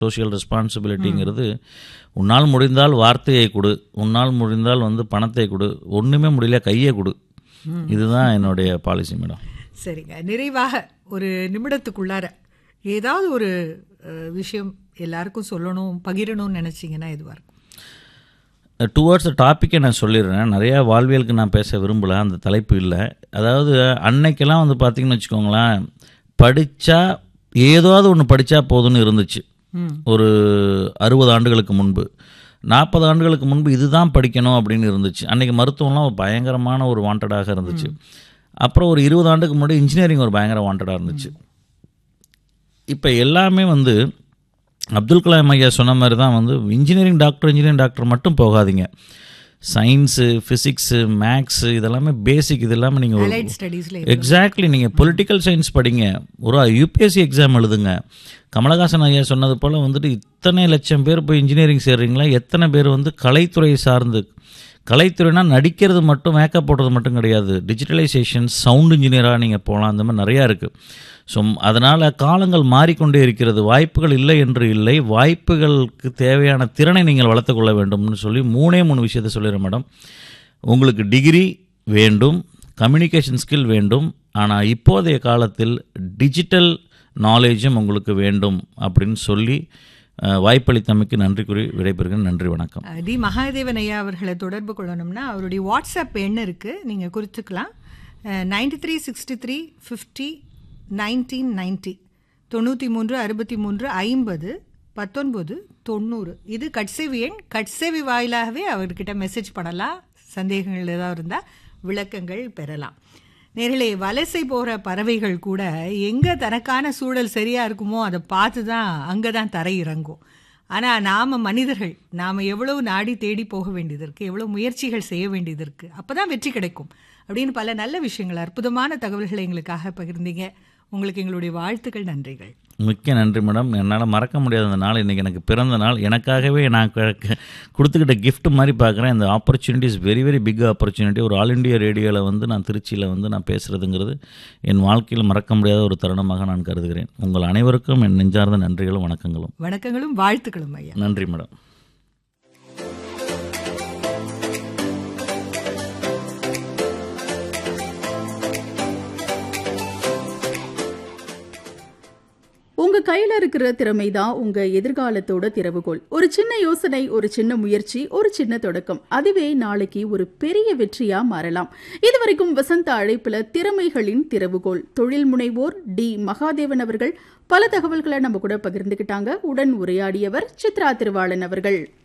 social ரெஸ்பான்சிபிலிட்டிங்கிறது உன்னால் முடிந்தால் வார்த்தையை கொடு உன்னால் முடிந்தால் வந்து பணத்தை கொடு ஒன்றுமே முடியல கையை கொடு இதுதான் என்னுடைய பாலிசி மேடம் சரிங்க நிறைவாக ஒரு நிமிடத்துக்குள்ளார ஏதாவது ஒரு அஹ், விஷயம் எல்லாருக்கும் சொல்லணும் பகிரணும்னு நினைச்சீங்கன்னா இதுவாக இருக்கும் டுவர்ட்ஸ் டாப்பிக்கை நான் சொல்லிடுறேன் நிறையா வாழ்வியலுக்கு நான் பேச விரும்பல அந்த தலைப்பு இல்லை அதாவது அன்னைக்கெல்லாம் வந்து பார்த்தீங்கன்னு வச்சுக்கோங்களேன் படித்தா ஏதாவது ஒன்று படித்தா போதும்னு இருந்துச்சு ஒரு அறுபது ஆண்டுகளுக்கு முன்பு நாற்பது ஆண்டுகளுக்கு முன்பு இதுதான் படிக்கணும் அப்படின்னு இருந்துச்சு அன்றைக்கி மருத்துவம்லாம் ஒரு பயங்கரமான ஒரு வாண்டடாக இருந்துச்சு அப்புறம் ஒரு இருபது ஆண்டுக்கு முன்னாடி இன்ஜினியரிங் ஒரு பயங்கர வாண்டடாக இருந்துச்சு இப்போ எல்லாமே வந்து அப்துல் கலாம் ஐயா சொன்ன மாதிரி தான் வந்து இன்ஜினியரிங் டாக்டர் இன்ஜினியரிங் டாக்டர் மட்டும் போகாதீங்க சயின்ஸு ஃபிசிக்ஸு மேக்ஸு இதெல்லாமே பேசிக் இது எல்லாமே நீங்கள் அலைட் ஸ்டடீஸில் எக்ஸாக்ட்லி நீங்கள் பொலிட்டிக்கல் சயின்ஸ் படிங்க ஒரு யூபிஎஸ்சி எக்ஸாம் எழுதுங்க கமலஹாசன் ஐயா சொன்னது போல் வந்துட்டு இத்தனை லட்சம் பேர் போய் இன்ஜினியரிங் சேர்றீங்களா எத்தனை பேர் வந்து கலைத்துறை சார்ந்து கலைத்துறைனா நடிக்கிறது மட்டும் மேக்கப் போடுறது மட்டும் கிடையாது டிஜிட்டலைசேஷன் சவுண்ட் இன்ஜினியராக நீங்கள் போகலாம் அந்த மாதிரி நிறையா இருக்குது ஸோ அதனால் காலங்கள் மாறிக்கொண்டே இருக்கிறது வாய்ப்புகள் இல்லை என்று இல்லை வாய்ப்புகளுக்கு தேவையான திறனை நீங்கள் வளர்த்துக்கொள்ள வேண்டும்னு சொல்லி மூணே மூணு விஷயத்தை சொல்லிடுறேன் மேடம் உங்களுக்கு டிகிரி வேண்டும் கம்யூனிகேஷன் ஸ்கில் வேண்டும் ஆனால் இப்போதைய காலத்தில் டிஜிட்டல் நாலேஜும் உங்களுக்கு வேண்டும் அப்படின்னு சொல்லி அஹ், வாய்ப்பளித்தமைக்கு நன்றி கூறி விடைபெறுகிறேன் நன்றி வணக்கம் அஹ், டி மகாதேவன் ஐயா அவர்களை தொடர்பு கொள்ளணும்னா அவருடைய வாட்ஸ்அப் எண் இருக்குது நீங்கள் குறித்துக்கலாம் ninety three sixty three fifty nineteen ninety தொண்ணூற்றி மூன்று அறுபத்தி மூன்று ஐம்பது பத்தொன்பது தொண்ணூறு இது கட்சேவி எண் கட்சேவி வாயிலாகவே அவர்கிட்ட மெசேஜ் பண்ணலாம் சந்தேகங்கள் ஏதாவது இருந்தால் விளக்கங்கள் பெறலாம் நேர்களே வலசை போகிற பறவைகள் கூட எங்கே தனக்கான சூழல் சரியாக இருக்குமோ அதை பார்த்து தான் அங்கே தான் தரை இறங்கும் ஆனால் நாம் மனிதர்கள் நாம் எவ்வளவு நாடி தேடி போக வேண்டியது இருக்குது எவ்வளோ முயற்சிகள் செய்ய வேண்டியது இருக்குது அப்போ தான் வெற்றி கிடைக்கும் அப்படின்னு பல நல்ல விஷயங்கள் அற்புதமான தகவல்களை எங்களுக்காக பகிர்ந்தீங்க உங்களுக்கு எங்களுடைய வாழ்த்துக்கள் நன்றிகள் மிக்க நன்றி மேடம் என்னால் மறக்க முடியாத அந்த நாள் இன்றைக்கி எனக்கு பிறந்த நாள் எனக்காகவே நான் க- க- கொடுத்துக்கிட்ட gift மாதிரி பார்க்குறேன் இந்த opportunity is very very big opportunity ஒரு ஆல் இண்டியா ரேடியோவில் வந்து நான் திருச்சியில் வந்து நான் பேசுகிறதுங்கிறது என் வாழ்க்கையில் மறக்க முடியாத ஒரு தருணமாக நான் கருதுகிறேன் உங்கள் அனைவருக்கும் என் நெஞ்சார்ந்த நன்றிகளும் வணக்கங்களும் வணக்கங்களும் வாழ்த்துக்களும் ஐயா நன்றி மேடம் உங்க கையில இருக்கிற திறமை தான் உங்க எதிர்காலத்தோட திறவுகோல் ஒரு சின்ன யோசனை ஒரு சின்ன முயற்சி ஒரு சின்ன தொடக்கம் அதுவே நாளைக்கு ஒரு பெரிய வெற்றியா மாறலாம் இதுவரைக்கும் வசந்த அழைப்புல திறமைகளின் திறவுகோல் தொழில் முனைவோர் டி மகாதேவன் அவர்கள் பல தகவல்களை நம்ம கூட பகிர்ந்துகிட்டாங்க உடன் உரையாடியவர் சித்ரா திருவாளன் அவர்கள்